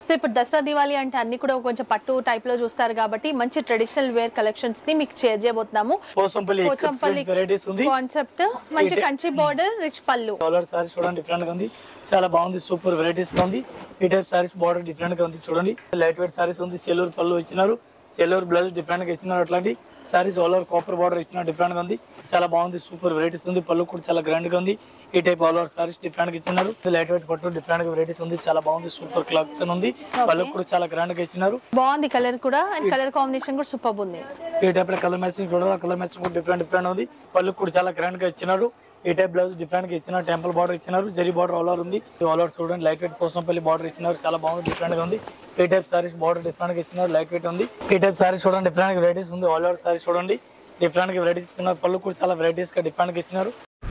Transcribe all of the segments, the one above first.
So ఇప్పుడు దసరా దివాళీ అంటే అన్ని కూడా కొంచెం పట్టు టైప్ లో చూస్తారు కాబట్టి మంచి ట్రెడిషనల్ వేర్ కలెక్షన్స్ ని మీకు షేర్ చేయబోతున్నాము పోసంపల్లి పోచంపల్లి వెరైటీస్ ఉంది కాన్సెప్ట్ మంచి కంచి బార్డర్ రిచ్ పళ్ళు కలర్ సారీస్ చూడండి డిఫరెంట్ గా ఉంది చాలా బాగుంది సూపర్ వెరైటీస్ గా ఉంది ఈ టైప్ సారీస్ బార్డర్ డిఫరెంట్ గా ఉంది చూడండి లైట్ వెయిట్ సారీస్ ఉంది సెల్లూర్ పళ్ళు ఇచ్చినారు సెల్లూర్ బ్లౌజ్ డిఫరెంట్ గా ఇచ్చినారు అట్లాంటి saris all over copper border ఇచ్చినారు డిఫరెంట్ గా ఉంది చాలా బాగుంది సూపర్ వెరైటీస్ ఉంది పళ్ళు కూడా చాలా గ్రాండ్ గా ఉంది ఈ type all over saris different గా ఇచ్చినారు లైట్ వెయిట్ పట్టు డిఫరెంట్ గా వెరైటీస్ ఉంది చాలా బాగుంది సూపర్ కలెక్షన్ ఉంది పళ్ళు కూడా చాలా గ్రాండ్ గా ఇచ్చినారు బాగుంది కలర్ కూడా అండ్ కలర్ కాంబినేషన్ కూడా సూపర్ ఉంది ఈ టైప్ లో కలర్ మ్యాచింగ్ చూడాలి కలర్ మ్యాచింగ్ కూడా డిఫరెంట్ డిఫరెంట్ ఉంది పళ్ళు కూడా చాలా గ్రాండ్ గా ఇచ్చినారు ఈ టైప్ బ్లౌజ్ డిఫరెంట్ గా ఇచ్చిన టెంపుల్ బార్డర్ ఇచ్చినారు జరీ బార్డర్ ఆల్ ఓవర్ ఉంది ఆల్ ఓవర్ చూడండి లైట్ వెయిట్ పోసంపల్లి బార్డర్ ఇచ్చినారు చాలా బాగుంది డిఫరెంట్ గా ఉంది ఈ టైప్ సారీస్ బార్డర్ డిఫరెంట్ గా ఇచ్చినారు లైట్ వెయిట్ ఉంది ఈ టైప్ సారీస్ చూడండి డిఫరెంట్ గా వెరైటీస్ ఉంది ఆల్ ఓవర్ సారీస్ చూడండి డిఫరెంట్ గా వెరైటీస్ ఇచ్చినారు పళ్ళు కూడా చాలా వెరైటీస్ గా డిఫరెంట్ గా ఇచ్చినారు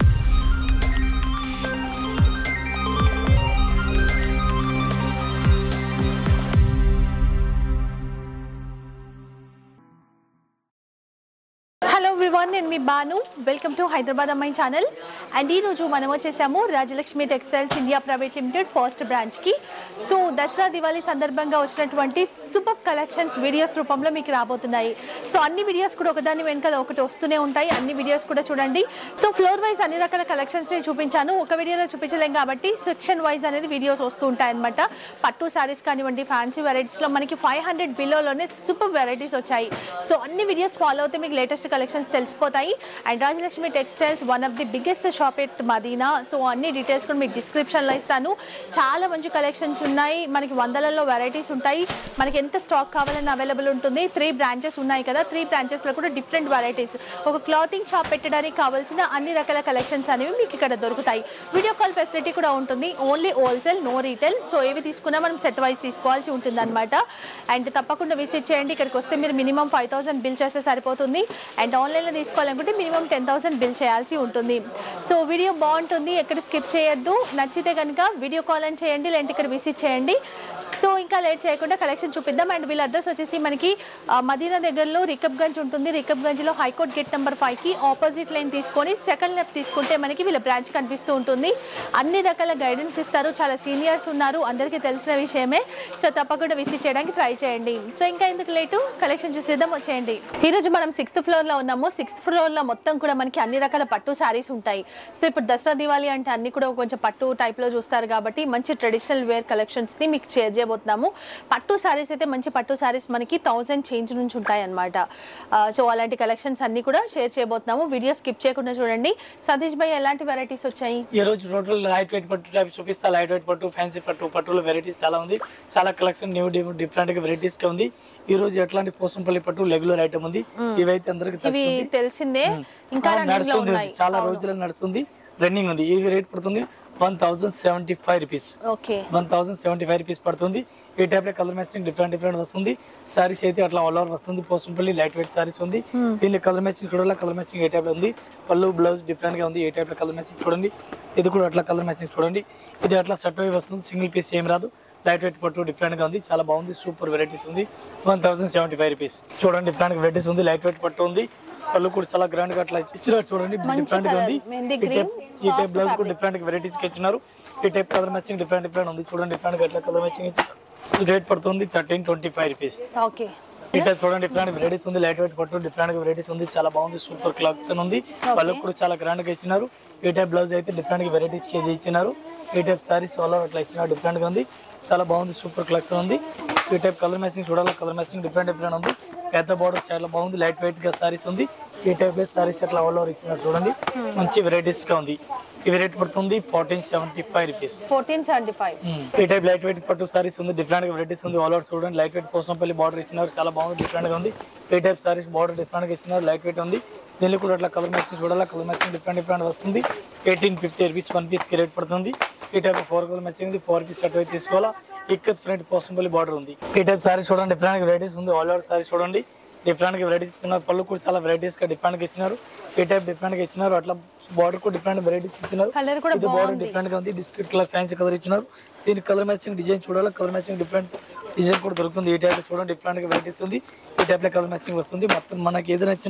హలో వివాన్ నేను మీ బాను వెల్కమ్ టు హైదరాబాద్ అమ్మాయి ఛానల్ అండ్ ఈ రోజు మనం వచ్చేసాము Rajalakshmi textiles India private limited first బ్రాంచ్కి సో దసరా దివాళీ సందర్భంగా వచ్చినటువంటి సూపర్ కలెక్షన్స్ వీడియోస్ రూపంలో మీకు రాబోతున్నాయి సో అన్ని వీడియోస్ కూడా ఒకదాని వెనకాల ఒకటి వస్తూనే ఉంటాయి అన్ని వీడియోస్ కూడా చూడండి సో ఫ్లోర్ వైజ్ అన్ని రకాల కలెక్షన్స్ చూపించాను ఒక వీడియోలో చూపించలేం కాబట్టి సెక్షన్ వైజ్ అనేది వీడియోస్ వస్తూ ఉంటాయి అనమాట పట్టు శారీస్ కానివ్వండి ఫ్యాన్సీ వెరైటీస్లో మనకి ఫైవ్ హండ్రెడ్ బిలోలోనే సూపర్ వెరైటీస్ వచ్చాయి సో అన్ని వీడియోస్ ఫాలో అవుతే మీకు లేటెస్ట్ కలెక్షన్స్ తెలిసిపోతాయి and Rajalakshmi textiles one of the biggest shop at Madina so అన్ని డీటెయిల్స్ కూడా మీకు డిస్క్రిప్షన్లో ఇస్తాను చాలా మంచి కలెక్షన్స్ ఉన్నాయి మనకి వందలలో వెరైటీస్ ఉంటాయి మనకి ఎంత స్టాక్ కావాలని అవైలబుల్ ఉంటుంది త్రీ బ్రాంచెస్ ఉన్నాయి కదా త్రీ బ్రాంచెస్లో కూడా డిఫరెంట్ వెరైటీస్ ఒక క్లాతింగ్ షాప్ పెట్టడానికి కావాల్సిన అన్ని రకాల కలెక్షన్స్ అనేవి మీకు ఇక్కడ దొరుకుతాయి వీడియో కాల్ ఫెసిలిటీ కూడా ఉంటుంది only wholesale no retail so ఏవి తీసుకున్నా మనం సెట్ వైజ్ తీసుకోవాల్సి ఉంటుంది అనమాట అండ్ తప్పకుండా విజిట్ చేయండి ఇక్కడికి వస్తే మీరు మినిమం ఫైవ్ థౌసండ్ బిల్ చేస్తే సరిపోతుంది అండ్ ఆన్లైన్లో తీసుకోవాలనుకుంటే మినిమం టెన్ థౌసండ్ బిల్ చేయాల్సి ఉంటుంది సో వీడియో బాగుంటుంది ఎక్కడ స్కిప్ చేయొద్దు నచ్చితే కనుక వీడియో కాల్ అని చేయండి లేదంటే ఇక్కడ విజిట్ చేయండి సో ఇంకా లేట్ చేయకుండా కలెక్షన్ చూపిద్దాం అండ్ వీళ్ళ అడ్రస్ వచ్చేసి మనకి ఆ, మదీనా దగ్గరలో రికబ్గంజ్ ఉంటుంది రికబ్గంజ్లో హైకోర్ట్ గేట్ నెంబర్ ఫైవ్కి ఆపోజిట్ లైన్ తీసుకొని సెకండ్ లెఫ్ట్ తీసుకుంటే మనకి వీళ్ళ బ్రాంచ్ కనిపిస్తూ ఉంటుంది అన్ని రకాల గైడెన్స్ ఇస్తారు చాలా సీనియర్స్ ఉన్నారు అందరికీ తెలిసిన విషయమే సో తప్పకుండా విజిట్ చేయడానికి ట్రై చేయండి సో ఇంకా ఎందుకు లేటు కలెక్షన్ చూసేద్దాం వచ్చేయండి ఈరోజు మనం సిక్స్త్ ఫ్లోర్లో ఉన్నాము సిక్స్త్ ఫ్లోర్లో మొత్తం కూడా మనకి అన్ని రకాల పట్టు శారీస్ ఉంటాయి సో ఇప్పుడు దసరా దివాళీ అంటే అన్ని కూడా కొంచెం పట్టు టైప్లో చూస్తారు కాబట్టి మంచి ట్రెడిషనల్ వేర్ కలెక్షన్స్ని మీకు షేర్ చేయబోతున్నాము పట్టు శారీస్ అయితే మంచి పట్టు శారీస్ మనకి థౌజండ్ చేంజ్ నుంచి ఉంటాయి అనమాట సో అలాంటి కలెక్షన్స్ అన్ని కూడా షేర్ చేయబోతున్నాము వీడియో స్కిప్ చేయకుండా చూడండి సతీష్ భాయ్ ఎలాంటి వెరైటీస్ వచ్చాయి ఈ రోజు టోటల్ లైట్ వెయిట్ పట్టు టైప్ చూపిస్తా లైట్ వెయిట్ పట్టు ఫ్యాన్సీ పట్టు పట్టులో వెరైటీస్ చాలా ఉంది చాలా కలెక్షన్ న్యూ డిఫరెంట్ గా వెరైటీస్ గా ఉంది ఈ రోజు ఎట్లాంటి పోసంపల్లి పట్టు రెగ్యులర్ ఐటమ్ ఉంది ఇవైతే అందరికి ఇవి తెలిసిందే ఇంకా ఆ, రన్నింగ్ లో నడుస్తుంది ఉన్నాయి చాలా రోజులు నడుస్తుంది రన్నింగ్ ఉంది ఈ రేట్ పడుతుంది one thousand seventy five rupees okay one thousand seventy five rupees పడుతుంది ఈ టైప్ లో కలర్ మ్యాచింగ్ డిఫరెంట్ డిఫరెంట్ వస్తుంది సారీస్ అయితే అట్లా ఆల్ ఓవర్ వస్తుంది పోసంపల్లి లైట్ వెయిట్ సారీస్ ఉంది దీనిలో కలర్ మ్యాచింగ్ చూడాలి కలర్ మ్యాచింగ్ ఏ టైప్ లో ఉంది పళ్ళు బ్లౌజ్ డిఫరెంట్ గా ఉంది ఏ టైప్ లో కలర్ మ్యాచింగ్ చూడండి ఇది కూడా అట్లా కలర్ మ్యాచింగ్ చూడండి ఇది అట్లా సెట్ అయి వస్తుంది సింగిల్ పీస్ ఏం రాదు లైట్ వెయిట్ పట్టు డిఫరెంట్ గా ఉంది చాలా బాగుంది సూపర్ వెరైటీస్ ఉంది one thousand seventy five rupees చూడండి డిఫరెంట్ వెరైటీస్ ఉంది లైట్ వెయిట్ పట్టు ఉంది పళ్ళు కూడా చాలా గ్రాండ్ గా అట్లా ఇచ్చినారు చూడండి మంచి డిఫరెంట్ గా ఉంది colour. మెహందీ ఈ green, టైప్ ఈ టైప్ బ్లౌజ్ కూడా డిఫరెంట్ వెరైటీస్ కి ఇచ్చినారు ఈ type colour matching different different ఉంది చూడండి డిఫరెంట్ గా ఎట్లా కలర్ మ్యాచింగ్ ఇచ్చి రేట్ పడుతుంది thirteen twenty five rupees okay ఈ టైప్ చూడండి డిఫరెంట్ వెరైటీస్ ఉంది లైట్ వెయిట్ పట్టు డిఫరెంట్ వెరైటీస్ ఉంది చాలా బాగుంది సూపర్ కలెక్షన్ ఉంది వాళ్ళకి కూడా చాలా గ్రాండ్ గా ఇచ్చినారు ఈ టైప్ బ్లౌజ్ అయితే డిఫరెంట్ వెరైటీస్ కి ఇది ఇచ్చినారు ఈ టైప్ సారీస్ సోలార్ అట్లా ఇచ్చినారు డిఫరెంట్ గా ఉంది చాలా బాగుంది సూపర్ కలెక్షన్ ఉంది ఈ టైప్ కలర్ మ్యాచింగ్ చూడాలి కలర్ మ్యాచింగ్ డిఫరెంట్ డిఫరెంట్ ఉంది పెద్ద బార్డర్ చాలా బాగుంది లైట్ వెయిట్ గా సారీస్ ఉంది ఈ టైప్ సారీస్ అట్లా ఆల్ ఓవర్ ఇచ్చినారు చూడండి మంచి వెరైటీస్ గా ఉంది ఇవి రేట్ పడుతుంది fourteen seventy five rupees fourteen seventy five ఈ టైప్ లైట్ వెయిట్ పట్టు సారీస్ ఉంది డిఫరెంట్ గా వెరైటీస్ ఉంది ఆల్ ఓవర్ చూడండి లైట్ వెయిట్ పోసంపల్లి బార్డర్ ఇచ్చినారు చాలా బాగుంది డిఫరెంట్ గా ఉంది ఈ టైప్ సారీస్ బార్డర్ డిఫరెంట్ గా ఇచ్చినారు లైట్ వెయిట్ ఉంది దీనిలో కూడా అట్లా కలర్ మ్యాచింగ్ చూడాలి కలర్ మ్యాచింగ్ డిఫరెంట్ డిఫరెంట్ వస్తుంది eighteen fifty rupees one piece కి రేట్ పడుతుంది ఈ టైప్ ఫోర్ కలర్ మ్యాచింగ్ ఉంది ఫోర్ పీస్ అటు తీసుకోవాలా ఇక్కడ ఫ్రంట్ పోసంపల్లి బార్డర్ ఉంది ఈ టైప్ సారీస్ చూడండి డిఫరెంట్ గా వెరైటీస్ ఉంది ఆల్ ఓవర్ సారీస్ చూడండి డిఫరెంట్ గా వెరైటీస్ ఇచ్చినారు పళ్ళు కూడా చాలా వెరైటీస్ గా డిఫరెంట్ గా ఇచ్చినారు ఈ టైప్ డిఫరెంట్ గా ఇచ్చినారు అట్లా బార్డర్ కూడా డిఫరెంట్ వెరైటీస్ ఇచ్చినారు కలర్ కూడా ఇది బార్డర్ డిఫరెంట్ గా ఉంది బిస్కెట్ కలర్ ఫ్యాన్సీ కలర్ ఇచ్చినారు దీని కలర్ మ్యాచింగ్ డిజైన్ చూడాలి కలర్ మ్యాచింగ్ డిఫరెంట్ డిజైన్ కూడా దొరుకుతుంది ఈ టైప్ చూడండి డిఫరెంట్ గా వెరైటీస్ ఉంది ఈ టైప్ లో కలర్ మ్యాచింగ్ వస్తుంది మొత్తం మనకి ఏది నచ్చినా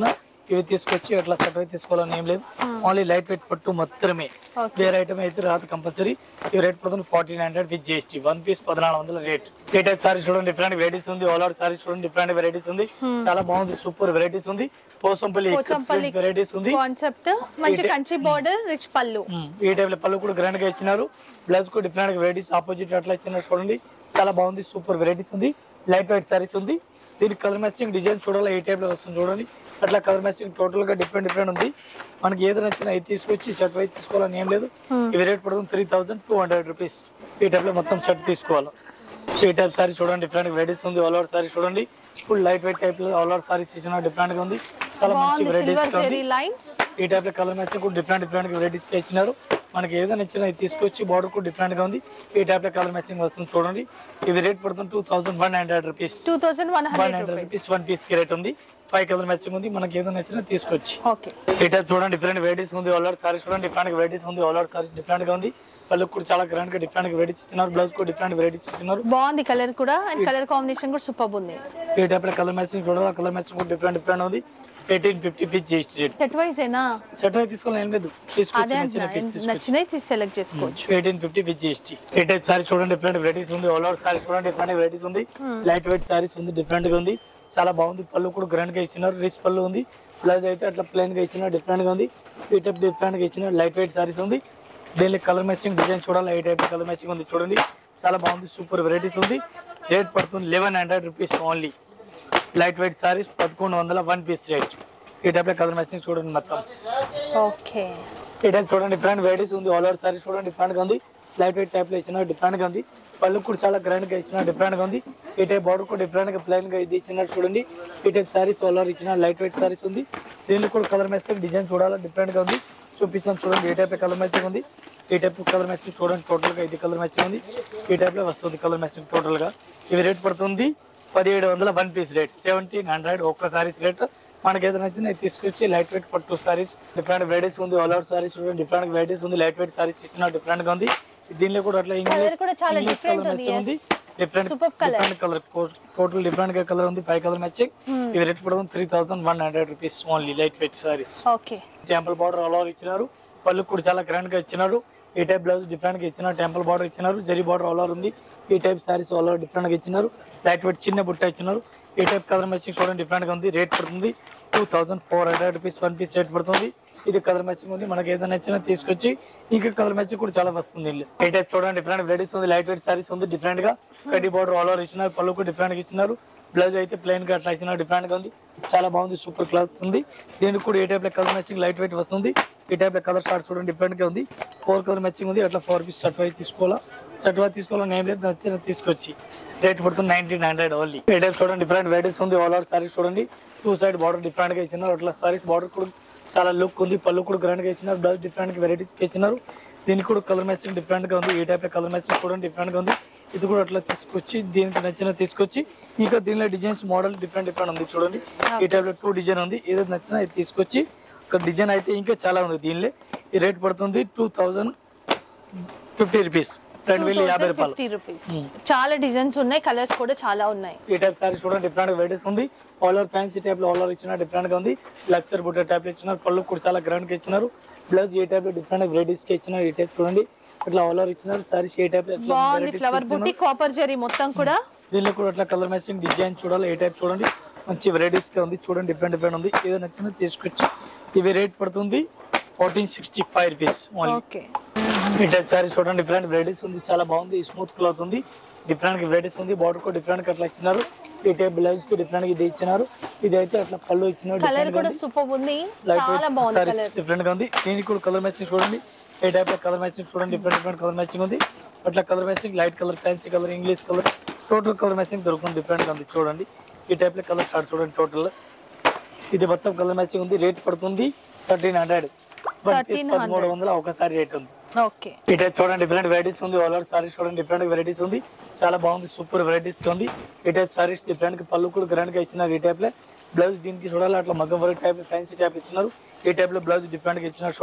ఇవి తీసుకొచ్చి అట్లా సెపరేట్ తీసుకోవాలని ఏం లేదు ఓన్లీ లైట్ వెయిట్ పట్టు మాత్రమే Okay. వేరే ఐటమ్ అయితే రాదు కంపల్సరీ ఈ రేట్ పడుతుంది fourteen hundred with GST one piece పద్నాలుగు వందల రేట్ ఏ టైప్ సారీస్ చూడండి డిఫరెంట్ వెరైటీస్ ఉంది ఆల్ అవుట్ సారీస్ చూడండి డిఫరెంట్ వెరైటీస్ ఉంది చాలా బాగుంది సూపర్ వెరైటీస్ ఉంది పోసంపల్లి పోచంపల్లి వెరైటీస్ ఉంది కాన్సెప్ట్ మంచి కంచి బార్డర్ రిచ్ పళ్ళు ఉమ్, ఈ టైప్ లో పళ్ళు కూడా గ్రాండ్ గా ఇచ్చినారు బ్లౌజ్ కూడా డిఫరెంట్ వెరైటీస్ ఆపోజిట్ అట్లా ఇచ్చినారు చూడండి చాలా బాగుంది సూపర్ వెరైటీస్ ఉంది లైట్ వెయిట్ సారీస్ ఉంది దీనికి కలర్ మ్యాచింగ్ డిజైన్ చూడాలి ఏ టైప్ లో వస్తుంది చూడండి అట్లా కలర్ మ్యాచింగ్ టోటల్ గా డిఫరెంట్ డిఫరెంట్ ఉంది మనకి ఏది నచ్చినా ఇది తీసుకొచ్చి షర్ట్ వైజ్ తీసుకోవాలని ఏం లేదు ఇవి రేట్ పడుతుంది three thousand two hundred rupees ఈ టైప్ లో మొత్తం షర్ట్ తీసుకోవాలి ఈ టైప్ సారీ చూడండి డిఫరెంట్ వెరైటీస్ ఉంది ఆల్ ఓవర్ సారీ చూడండి ఫుల్ లైట్ వెయిట్ టైప్ లో ఆల్ ఓవర్ సారీస్ ఇచ్చిన డిఫరెంట్ గా ఉంది చాలా మంచి బాగుంది వెరైటీస్ సిల్వర్ ఉంది జెరీ లైన్స్ ఈ టైప్ లో కలర్ మ్యాచింగ్ కూడా డిఫరెంట్ డిఫరెంట్ వెరైటీస్ ఇచ్చినారు మనకి ఏదైనా ఇచ్చినా ఇది తీసుకొచ్చి బార్డర్ కూడా డిఫరెంట్ గా ఉంది ఈ టైప్ లో కలర్ మ్యాచింగ్ వస్తుంది చూడండి ఇది రేట్ పడుతుంది two thousand one hundred rupees two thousand one one hundred hundred rupees one piece కి రేట్ ఉంది ఫైవ్ కలర్ మ్యాచింగ్ ఉంది మనకి ఏదైనా నచ్చినా తీసుకొచ్చి ఓకే ఈ టైప్ చూడండి డిఫరెంట్ వెరైటీస్ ఉంది ఆల్ సారీస్ చూడండి డిఫరెంట్ వెరైటీస్ ఉంది ఆల్ సారీస్ డిఫరెంట్ గా ఉంది వాళ్ళకి కూడా చాలా గ్రాండ్ గా డిఫరెంట్ వెరైటీస్ ఇచ్చినారు బ్లౌజ్ కూడా డిఫరెంట్ వెరైటీస్ ఇచ్చినారు బాగుంది కలర్ కూడా అండ్ కలర్ కాంబినేషన్ కూడా సూపర్ ఉంది ఈ టైప్ లో కలర్ మ్యాచింగ్ చూడాలి కలర్ మ్యాచింగ్ కూడా డిఫరెంట్ డిఫరెంట్ ఉంది eighteen fifty piece GST rate set wise ఏనా చెట్టు తీసుకోవాలి ఏం లేదు తీసుకొచ్చి అదే నచ్చిన పీస్ అంటున్నా తీసుకొచ్చి నచ్చినవి సెలెక్ట్ చేసుకోవచ్చు ఎయిటీన్ ఫిఫ్టీ విత్ జిఎస్టీ ఏ టైప్ సారీస్ చూడండి డిఫరెంట్ వెరైటీస్ ఉంది ఆల్ ఓవర్ సారీస్ చూడండి డిఫరెంట్ వెరైటీస్ ఉంది లైట్ వెయిట్ సారీస్ ఉంది డిఫరెంట్ గా ఉంది చాలా బాగుంది పళ్ళు కూడా గ్రాండ్ గా ఇచ్చినారు రిచ్ పళ్ళు ఉంది బ్లౌజ్ అయితే అట్లా ప్లెయిన్ గా ఇచ్చినారు డిఫరెంట్ గా ఉంది ఈ టైప్ డిఫరెంట్ గా ఇచ్చినారు లైట్ వెయిట్ సారీస్ ఉంది దీనిలో కలర్ మ్యాచింగ్ డిజైన్ చూడాలి ఏ టైప్ కలర్ మ్యాచింగ్ ఉంది చూడండి చాలా బాగుంది సూపర్ వెరైటీస్ ఉంది రేట్ పడుతుంది eleven hundred rupees only light weight saris పదకొండు వందల వన్ పీస్ రేట్ ఈ టైప్ లో కలర్ మ్యాచింగ్ చూడండి మొత్తం ఓకే ఈ టైప్ చూడండి డిఫరెంట్ వెరైటీస్ ఉంది ఆల్ ఓవర్ సారీస్ చూడండి డిఫరెంట్ గా ఉంది లైట్ వెయిట్ టైప్ లో ఇచ్చిన డిఫరెంట్ గా ఉంది పళ్ళు కూడా చాలా గ్రాండ్ గా ఇచ్చిన డిఫరెంట్ గా ఉంది ఈ టైప్ బార్డర్ కూడా డిఫరెంట్ గా ప్లెయిన్ గా ఇది ఇచ్చినట్టు చూడండి ఈ టైప్ సారీస్ ఆల్ ఓవర్ ఇచ్చిన లైట్ వెయిట్ సారీస్ ఉంది దీనిలో కూడా కలర్ మ్యాచింగ్ డిజైన్ చూడాలి డిఫరెంట్ గా ఉంది చూపిస్తాం చూడండి ఏ టైప్ కలర్ మ్యాచింగ్ ఉంది ఈ టైప్ కలర్ మ్యాచింగ్ చూడండి టోటల్ గా ఇది కలర్ మ్యాచింగ్ ఉంది ఈ టైప్ లో వస్తుంది కలర్ మ్యాచింగ్ టోటల్ గా ఇవి రేట్ పడుతుంది పదిహేడు వందల one piece rate seventeen hundred ఒక్క సారీస్ రేట్ మనకి ఏదైనా నచ్చింది అది తీసుకొచ్చి లైట్ వెయిట్ పట్టు సారీస్ డిఫరెంట్ వెరైటీస్ ఉంది all out saris different varieties ఉంది లైట్ వెయిట్ సారీస్ ఇచ్చిన డిఫరెంట్ గా ఉంది దీనిలో కూడా అట్లా ఇంగ్లీష్ కూడా చాలా ఇంగ్లీష్ different కలర్ ఉంది, మ్యాచింగ్ ఉంది yes. Different Superb colours. Different colour total different గా కలర్ ఉంది ఫైవ్ కలర్ మ్యాచింగ్ ఇవి రేట్ పడుతుంది three thousand one hundred rupees only light weight saris okay temple border all over ఇచ్చినారు పళ్ళు కూడా చాలా గ్రాండ్ గా ఇచ్చినారు ఈ టైప్ బ్లౌజ్ డిఫరెంట్ గా ఇచ్చినారు టెంపుల్ బార్డర్ ఇచ్చినారు జరీ బార్డర్ ఆల్ ఓవర్ ఉంది ఈ type saris all over different గా ఇచ్చినారు లైట్ వెయిట్ చిన్న బుట్ట ఇచ్చినారు ఈ టైప్ కలర్ మ్యాచింగ్ చూడండి డిఫరెంట్ గా ఉంది రేట్ పడుతుంది two thousand four hundred rupees one piece rate పడుతుంది ఇది కలర్ మ్యాచింగ్ ఉంది మనకి ఏదైనా నచ్చినా తీసుకొచ్చి ఇంకా కలర్ మ్యాచింగ్ కూడా చాలా వస్తుంది ఇల్లు ఈ టైప్ చూడండి డిఫరెంట్ వెరైటీస్ ఉంది లైట్ వెయిట్ సారీస్ ఉంది డిఫరెంట్ గా కడ్డీ బార్డర్ ఆల్ ఓవర్ ఇచ్చినారు పళ్ళు కూడా డిఫరెంట్ గా ఇచ్చినారు బ్లౌజ్ అయితే ప్లెయిన్ గా అట్లా ఇచ్చినారు డిఫరెంట్ గా ఉంది చాలా బాగుంది సూపర్ క్లాత్ ఉంది దీనికి కూడా ఏ టైప్ లో కలర్ మ్యాచింగ్ లైట్ వెయిట్ వస్తుంది ఈ టైప్ లో కలర్ షార్ట్ చూడండి డిఫరెంట్ గా ఉంది ఫోర్ కలర్ మ్యాచింగ్ ఉంది అట్లా ఫోర్ పీస్ షర్ట్ వైజ్ తీసుకోవాలా షర్ట్ వైజ్ తీసుకోవాలని ఏం లేదు నచ్చిన తీసుకొచ్చి రేట్ పడుతుంది నైన్టీన్ హండ్రెడ్ ఓన్లీ ఈ టైప్ చూడండి డిఫరెంట్ వెరైటీస్ ఉంది ఆల్ ఓవర్ సారీస్ చూడండి టూ సైడ్ బార్డర్ డిఫరెంట్ గా ఇచ్చినారు అట్లా సారీస్ బార్డర్ కూడా చాలా లుక్ ఉంది పళ్ళు కూడా గ్రాండ్ గా ఇచ్చినారు బ్లౌజ్ డిఫరెంట్ వెరైటీస్ ఇచ్చినారు దీనికి కూడా కలర్ మ్యాచింగ్ డిఫరెంట్ గా ఉంది ఈ టైప్ కలర్ మ్యాచింగ్ కూడా డిఫరెంట్ గా ఉంది ఇది కూడా అట్లా తీసుకొచ్చి దీనికి నచ్చిన తీసుకొచ్చి ఇంకా దీనిలో డిజైన్స్ మోడల్ డిఫరెంట్ డిఫరెంట్ ఉంది చూడండి ఈ టైప్ లో టూ డిజైన్ ఉంది ఏదైతే నచ్చినా ఇది తీసుకొచ్చి ఒక డిజైన్ అయితే ఇంకా చాలా ఉంది దీనిలో ఈ రేట్ పడుతుంది టూ థౌజండ్ ఫిఫ్టీ రూపీస్ రెండు వేల యాభై రూపాయలు ఫిఫ్టీ రూపీస్ చాలా డిజైన్స్ ఉన్నాయి కలర్స్ కూడా చాలా ఉన్నాయి ఈ టైప్ సారీస్ కూడా డిఫరెంట్ వెరైటీస్ ఉంది ఆల్ ఓవర్ ఫ్యాన్సీ టైప్ లో ఆల్ ఓవర్ ఇచ్చిన డిఫరెంట్ గా ఉంది లక్సర్ బుట్ట టైప్ లో ఇచ్చినారు పళ్ళు కూడా చాలా గ్రాండ్ గా ఇచ్చినారు బ్లౌజ్ ఏ టైప్ లో డిఫరెంట్ వెరైటీస్ కి ఇచ్చినారు ఈ టైప్ చూడండి ఇట్లా ఆల్ ఓవర్ ఇచ్చినారు సారీస్ ఏ టైప్ లో ఎట్లా బాగుంది varieties ఫ్లవర్ ఇచ్చినారు. బుట్టి కాపర్ జరీ మొత్తం కూడా దీనిలో కూడా అట్లా కలర్ మ్యాచింగ్ డిజైన్ చూడాలి ఏ టైప్ చూడండి మంచి వెరైటీస్ గా ఉంది చూడండి డిఫరెంట్ డిఫరెంట్ ఉంది ఏదో నచ్చిన తీసుకొచ్చి ఇవి రేట్ పడుతుంది fourteen sixty five rupees only okay ఈ టైప్ సారీస్ చూడండి డిఫరెంట్ వెరైటీస్ ఉంది చాలా బాగుంది స్మూత్ క్లాత్ ఉంది డిఫరెంట్ వెరైటీస్ ఉంది బార్డర్ కూడా డిఫరెంట్ అట్లా ఇచ్చినారు ఈ టైప్ బ్లౌజ్ కి డిఫరెంట్ ఇది ఇచ్చినారు ఇది అయితే అట్లా పళ్ళు ఇచ్చినారు కలర్ డిఫరెంట్ కూడా సూపర్ ఉంది లైట్ చాలా బాగుంది సారీస్ కలర్ డిఫరెంట్ గా ఉంది దీనికి కూడా కలర్ మ్యాచింగ్ చూడండి ఏ టైప్ లో కలర్ మ్యాచింగ్ చూడండి డిఫరెంట్ డిఫరెంట్ కలర్ మ్యాచింగ్ ఉంది అట్లా colour matching light colour fancy colour English colour total colour matching దొరుకుతుంది డిఫరెంట్ గా ఉంది చూడండి ఈ టైప్ లో కలర్ షార్ట్ చూడండి టోటల్ ఇది మొత్తం కలర్ మ్యాచింగ్ ఉంది రేట్ పడుతుంది థర్టీన్ హండ్రెడ్ పదమూడు వందల ఒకసారి రేట్ ఉంది ఓకే ఈ టైప్ చూడండి డిఫరెంట్ వెరైటీస్ ఉంది ఆల్ ఓవర్ సారీస్ చూడండి డిఫరెంట్ వెరైటీస్ ఉంది చాలా బాగుంది సూపర్ వెరైటీస్ ఉంది ఈ టైప్ సారీస్ డిఫరెంట్ పళ్ళు కూడా గ్రాండ్ గా ఇచ్చినారు ఈ టైప్ లో బ్లౌజ్ దీనికి చూడాలి అట్లా మగ్గం వర్క్ టైప్ ఫ్యాన్సీ టైప్ ఇచ్చినారు ఈ టైప్ లో బ్లౌజ్ డిఫరెంట్ గా ఇచ్చినారు చూడండి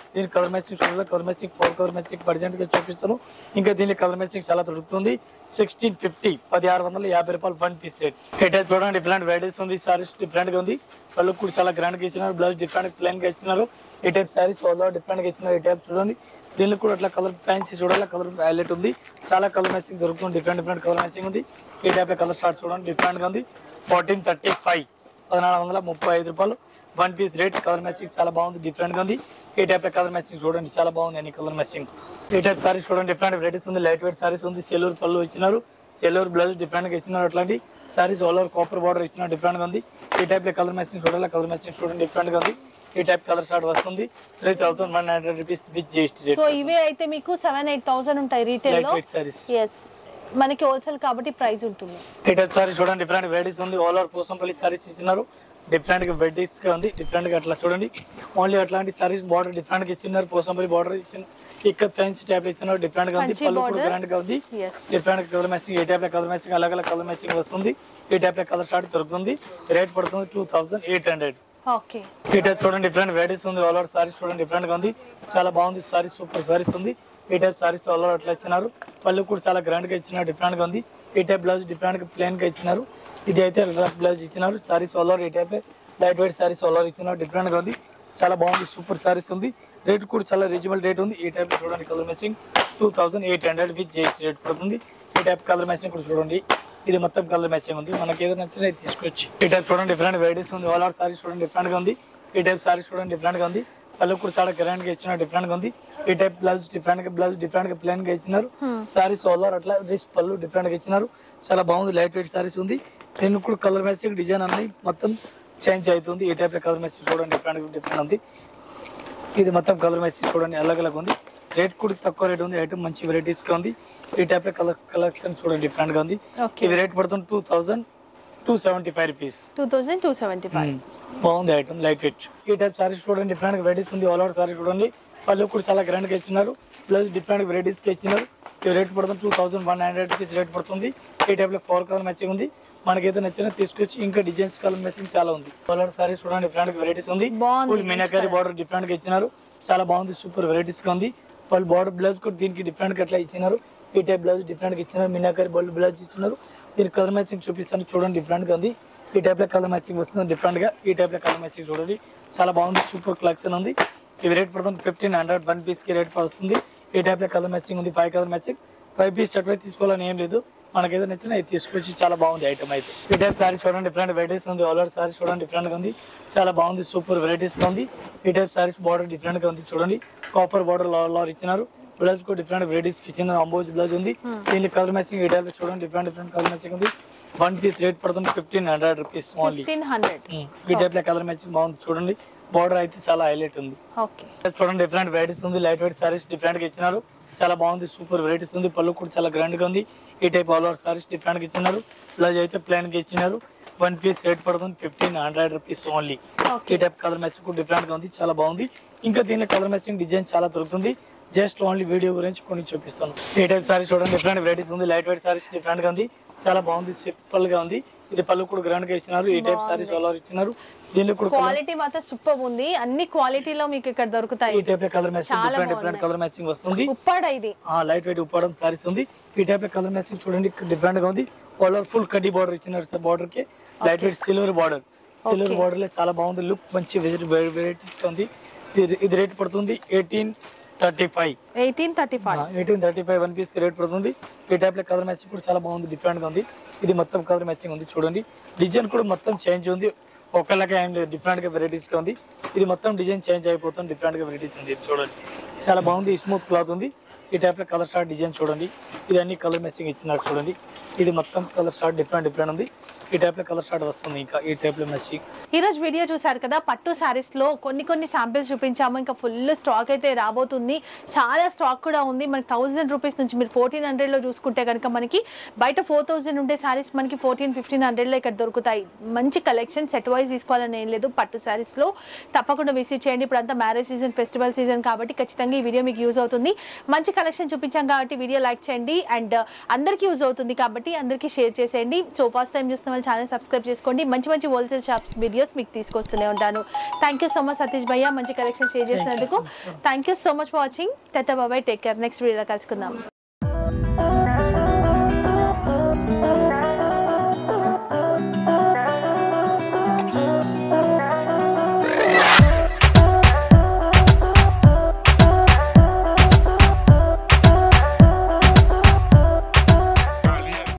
దీని కలర్ మ్యాచింగ్ చూడాలి colour matching four colour matching present గా చూపిస్తాను ఇంకా దీని కలర్ మ్యాచింగ్ చాలా దొరుకుతుంది సిక్స్టీన్ ఫిఫ్టీ పదిహారు వందల యాభై రూపాయలు వన్ పీస్ రేట్ అయితే చూడండి డిఫరెంట్ వెరైటీస్ ఉంది సారీస్ డిఫరెంట్ గా ఉంది వాళ్ళు కూడా చాలా గ్రాండ్ గా ఇచ్చినారు బ్లౌజ్ డిఫరెంట్ ప్లెయిన్ గా ఇచ్చినారు ఈ టైప్ సారీస్ వాళ్ళు డిఫరెంట్ గా ఇచ్చినారు ఈ టైప్ చూడండి దీనిలో కూడా అట్లా కలర్ ఫ్యాన్సీ చూడాలి కలర్ హైలైట్ ఉంది చాలా కలర్ మ్యాచింగ్ దొరుకుతుంది డిఫరెంట్ డిఫరెంట్ కలర్ మ్యాచింగ్ ఉంది ఈ టైప్ కలర్ షార్ట్ చూడండి డిఫరెంట్ గా ఉంది ఫోర్టీన్ థర్టీ ఫైవ్ పద్నాలుగు వందల ముప్పై ఐదు రూపాయలు one piece rate colour matching చాలా బాగుంది డిఫరెంట్ గా ఉంది ఈ టైప్ కలర్ మ్యాచింగ్ చూడండి చాలా బాగుంది అన్ని కలర్ మ్యాచింగ్ ఈ టైప్ సారీస్ చూడండి డిఫరెంట్ వెరైటీస్ ఉంది లైట్ వెయిట్ సారీస్ ఉంది సెల్లూరు పళ్ళు ఇచ్చినారు సెల్లూరు బ్లౌజ్ డిఫరెంట్ గా ఇచ్చినారు అట్లాంటి saris all over copper border ఇచ్చిన డిఫరెంట్ గా ఉంది ఈ టైప్ కలర్ మ్యాచింగ్ చూడాలి కలర్ మ్యాచింగ్ చూడండి డిఫరెంట్ గా ఉంది ఈ టైప్ కలర్ షార్ట్ వస్తుంది three thousand one hundred rupees with GST rate so ఇవే అయితే మీకు సెవెన్ ఎయిట్ థౌసండ్ ఉంటాయి రీటైల్ లైట్ లో వెయిట్ సారీస్ ఎస్ మనకి హోల్సేల్ కాబట్టి ప్రైస్ ఉంటుంది ఈ టైప్ సారీస్ చూడండి డిఫరెంట్ వెరైటీస్ ఉంది ఆల్ ఓవర్ పోసంపల్లి సారీస్ ఇచ్చినారు డిఫరెంట్ గా వెరైటీస్ గా ఉంది డిఫరెంట్ గా అట్లా చూడండి ఓన్లీ అట్లాంటి సారీస్ బార్డర్ డిఫరెంట్ గా ఇచ్చినారు పోసంపల్లి బార్డర్ ఇచ్చిన ఇక్కడ ఫ్యాన్సీ టైప్ ఇచ్చినారు డిఫరెంట్ గా ఉంది కంచి పళ్ళు కూడా border. గ్రాండ్ గా ఉంది ఎస్ డిఫరెంట్ కలర్ మ్యాచింగ్ ఏ టైప్ కలర్ మ్యాచింగ్ అలగ్ అలగ్ కలర్ మ్యాచింగ్ వస్తుంది ఈ టైప్ కలర్ షార్ట్ దొరుకుతుంది రేట్ పడుతుంది two thousand eight hundred okay ఈ టైప్ చూడండి డిఫరెంట్ వెరైటీస్ ఉంది ఆల్ ఓవర్ సారీస్ చూడండి డిఫరెంట్ గా ఉంది చాలా బాగుంది సారీస్ సూపర్ సారీస్ ఉంది ఈ టైప్ సారీస్ ఆల్ ఓవర్ అట్లా ఇచ్చినారు పళ్ళు కూడా చాలా గ్రాండ్ గా ఇచ్చినారు డిఫరెంట్ గా ఉంది ఈ టైప్ బ్లౌజ్ డిఫరెంట్ గా ప్లేన్ గా ఇచ్చినారు ఇది అయితే రఫ్ బ్లౌజ్ ఇచ్చినారు సారీస్ ఆల్ ఓవర్ ఈ type light weight saris all over ఇచ్చినారు డిఫరెంట్ గా ఉంది చాలా బాగుంది సూపర్ సారీస్ ఉంది రేట్ కూడా చాలా రీజనబుల్ రేట్ ఉంది ఈ టైప్ చూడండి colour matching two thousand eight hundred with జేహెచ్ రేట్ పడుతుంది ఈ టైప్ కలర్ మ్యాచింగ్ కూడా చూడండి ఇది మొత్తం కలర్ మ్యాచింగ్ ఉంది మనకి ఏదో నచ్చినా తీసుకోవచ్చు ఈ టైప్ చూడండి డిఫరెంట్ వెరైటీస్ ఉంది ఆల్ ఆర్ సారీస్ చూడండి డిఫరెంట్ గా ఉంది ఈ టైప్ సారీస్ చూడండి డిఫరెంట్ గా ఉంది పళ్ళు కూడా చాలా గ్రాండ్ గా ఇచ్చిన డిఫరెంట్ గా ఉంది ఈ టైప్ బ్లౌజ్ డిఫరెంట్ గా బ్లౌజ్ డిఫరెంట్ గా ప్లేన్ గా ఇచ్చినారు సారీస్ ఆల్ ఆర్ అట్లా రిస్ట్ పళ్ళు డిఫరెంట్ గా ఇచ్చినారు చాలా బాగుంది లైట్ వెయిట్ సారీస్ ఉంది దీనికి కూడా కలర్ మ్యాచింగ్ డిజైన్ అన్ని మొత్తం చేంజ్ అవుతుంది ఈ టైప్ కలర్ మ్యాచింగ్ చూడండి డిఫరెంట్ డిఫరెంట్ ఉంది ఇది మొత్తం కలర్ మ్యాచింగ్ చూడండి అలగ్ అలగ్ ఉంది రేట్ కూడా తక్కువ రేట్ ఉంది ఐటమ్ మంచి వెరైటీస్ గా ఉంది ఈ టైప్ లో కలర్ కలెక్షన్ చూడండి డిఫరెంట్ గా ఉంది ఓకే ఇవి రేట్ పడుతుంది two thousand two seventy five rupees two thousand two seventy five బాగుంది ఐటమ్ లైట్ వెయిట్ ఈ టైప్ సారీస్ చూడండి డిఫరెంట్ వెరైటీస్ ఉంది ఆల్ ఓవర్ సారీ చూడండి పళ్ళు కూడా చాలా గ్రాండ్ గా ఇచ్చినారు ప్లస్ డిఫరెంట్ వెరైటీస్ గా ఇచ్చినారు ఈ రేట్ పడుతుంది two thousand one hundred rupees rate పడుతుంది ఈ టైప్ లో ఫోర్ కలర్ మ్యాచింగ్ ఉంది మనకైతే నచ్చిన తీసుకొచ్చి ఇంకా డిజైన్స్ కలర్ మ్యాచింగ్ చాలా ఉంది ఆల్ ఓవర్ సారీస్ చూడండి డిఫరెంట్ వెరైటీస్ ఉంది బాగుంది, ఫుల్ మీనాకారి బార్డర్ డిఫరెంట్ గా ఇచ్చినారు చాలా బాగుంది సూపర్ వెరైటీస్ గా ఉంది వాళ్ళు బార్డర్ బ్లౌజ్ కూడా దీనికి డిఫరెంట్ గా అట్లా ఇచ్చినారు ఈ టైప్ బ్లౌజ్ డిఫరెంట్ గా ఇచ్చినారు మీనాకారి బోల్డ్ బ్లౌజ్ ఇచ్చినారు మీరు కలర్ మ్యాచింగ్ చూపిస్తాను చూడండి డిఫరెంట్ గా ఉంది ఈ టైప్ లో కలర్ మ్యాచింగ్ వస్తుంది డిఫరెంట్ గా ఈ టైప్ లో కలర్ మ్యాచింగ్ చూడండి చాలా బాగుంది సూపర్ కలెక్షన్ ఉంది ఇవి రేట్ పడుతుంది ఫిఫ్టీన్ హండ్రెడ్ వన్ పీస్ కి రేట్ పడుతుంది ఈ టైప్ లో కలర్ మ్యాచింగ్ ఉంది five colour matching five piece set అయితే తీసుకోవాలని ఏం లేదు మనకి ఏదో నచ్చిన ఇది తీసుకొచ్చి చాలా బాగుంది ఐటమ్ అయితే ఈ టైప్ సారీస్ చూడండి డిఫరెంట్ వెరైటీస్ ఉంది ఆల్ ఓవర్ సారీస్ చూడండి డిఫరెంట్ గా ఉంది చాలా బాగుంది సూపర్ వెరైటీస్ గా ఉంది ఈ టైప్ సారీస్ బార్డర్ డిఫరెంట్ గా ఉంది చూడండి కాపర్ బార్డర్ లార్ ఇచ్చినారు బ్లౌజ్ కూడా డిఫరెంట్ వెరైటీస్ ఇచ్చిన అంబోజ్ బ్లౌజ్ ఉంది దీనికి కలర్ మ్యాచింగ్ ఈ టైప్ చూడండి డిఫరెంట్ డిఫరెంట్ కలర్ మ్యాచింగ్ ఉంది వన్ పీస్ రేట్ పడుతుంది fifteen hundred rupees only fifteen hundred ఈ టైప్ లో కలర్ మ్యాచింగ్ బాగుంది చూడండి బార్డర్ అయితే చాలా హైలైట్ ఉంది ఓకే చూడండి డిఫరెంట్ వెరైటీస్ ఉంది లైట్ వెయిట్ సారీస్ డిఫరెంట్ గా ఇచ్చినారు చాలా బాగుంది సూపర్ వెరైటీస్ ఉంది పళ్ళు కూడా చాలా గ్రాండ్ గా ఉంది ఈ type all over saris different గా ఇచ్చినారు బ్లౌజ్ అయితే ప్లాన్ గా ఇచ్చినారు వన్ పీస్ రేట్ పడుతుంది fifteen hundred rupees only okay ఈ టైప్ కలర్ మ్యాచింగ్ కూడా డిఫరెంట్ గా ఉంది చాలా బాగుంది ఇంకా దీనిలో కలర్ మ్యాచింగ్ డిజైన్ చాలా దొరుకుతుంది జస్ట్ ఓన్లీ వీడియో గురించి కొన్ని చూపిస్తాను ఈ టైప్ సారీస్ చూడండి డిఫరెంట్ వెరైటీస్ ఉంది లైట్ వెయిట్ సారీస్ డిఫరెంట్ గా ఉంది చాలా బాగుంది సింపుల్ గా ఉంది ఇది పళ్ళు కూడా గ్రాండ్ గా ఇచ్చినారు ఈ టైప్ సారీస్ ఆల్ ఓవర్ ఇచ్చినారు దీనిలో కూడా colour- క్వాలిటీ మాత్రం సూపర్ ఉంది అన్ని క్వాలిటీలో మీకు ఇక్కడ దొరుకుతాయి ఈ టైప్ కలర్ మ్యాచింగ్ చాలా డిఫరెంట్ డిఫరెంట్ బాగున్నాయి. కలర్ మ్యాచింగ్ వస్తుంది ఉప్పాడ ఇది లైట్ వెయిట్ ఉప్పడం సారీస్ ఉంది ఈ టైప్ కలర్ మ్యాచింగ్ చూడండి డిఫరెంట్ గా ఉంది కలర్ ఫుల్ కడ్డీ బార్డర్ ఇచ్చినారు బార్డర్ కి light weight silver border silver Okay. Border లో చాలా బాగుంది లుక్ మంచి వెరైటీస్ గా ఉంది ఇది- ఇది రేట్ పడుతుంది eighteen thirty five eighteen thirty five eighteen thirty five one piece కి రేట్ పడుతుంది ఈ టైప్ లో కలర్ మ్యాచింగ్ కూడా చాలా బాగుంది డిఫరెంట్ గా ఉంది ఇది మొత్తం కలర్ మ్యాచింగ్ ఉంది చూడండి డిజైన్ కూడా మొత్తం చేంజ్ ఉంది ఒకళ్ళకే ఏం లేదు డిఫరెంట్ గా వెరైటీస్ గా ఉంది ఇది మొత్తం డిజైన్ చేంజ్ అయిపోతుంది డిఫరెంట్ గా వెరైటీస్ ఉంది ఇది చూడండి చాలా బాగుంది స్మూత్ క్లాత్ ఉంది ఈ టైప్ లో కలర్ షార్ట్ డిజైన్ చూడండి ఇది అన్ని కలర్ మ్యాచింగ్ ఇచ్చినారు చూడండి ఇది మొత్తం కలర్ షార్ట్ డిఫరెంట్ డిఫరెంట్ ఉంది ఈ టైప్ లో కలర్ షార్ట్ వస్తుంది ఇంకా ఈ టైప్ లో మ్యాచింగ్ ఈ రోజు వీడియో చూసారు కదా పట్టు సారీస్ లో కొన్ని కొన్ని శాంపిల్స్ చూపించాము ఇంకా ఫుల్ స్టాక్ అయితే రాబోతుంది చాలా స్టాక్ కూడా ఉంది మనకి థౌసండ్ రూపీస్ నుంచి మీరు ఫోర్టీన్ హండ్రెడ్ లో చూసుకుంటే కనుక మనకి బయట ఫోర్ థౌసండ్ ఉండే సారీస్ మనకి ఫోర్టీన్ ఫిఫ్టీన్ హండ్రెడ్ లో ఇక్కడ దొరుకుతాయి మంచి కలెక్షన్ సెట్ వైజ్ తీసుకోవాలని ఏం లేదు పట్టు సారీస్ లో తప్పకుండా విజిట్ చేయండి ఇప్పుడు అంతా మ్యారేజ్ సీజన్ ఫెస్టివల్ సీజన్ కాబట్టి ఖచ్చితంగా ఈ వీడియో మీకు యూజ్ అవుతుంది మంచి కలెక్షన్ చూపించాం కాబట్టి వీడియో లైక్ చేయండి అండ్ అందరికీ యూజ్ అవుతుంది కాబట్టి అందరికీ షేర్ చేసేయండి సో ఫస్ట్ టైం చూస్తున్న వాళ్ళు ఛానల్ సబ్స్క్రైబ్ చేసుకోండి మంచి మంచి హోల్సేల్ షాప్స్ వీడియోస్ మీకు తీసుకొస్తూనే ఉంటాను thank you so much Satish భయ్య మంచి కలెక్షన్ షేర్ చేసినందుకు thank you so much for watching టటా బాబాయ్ టేక్ కేర్ నెక్స్ట్ వీడియోలో కలుసుకుందాం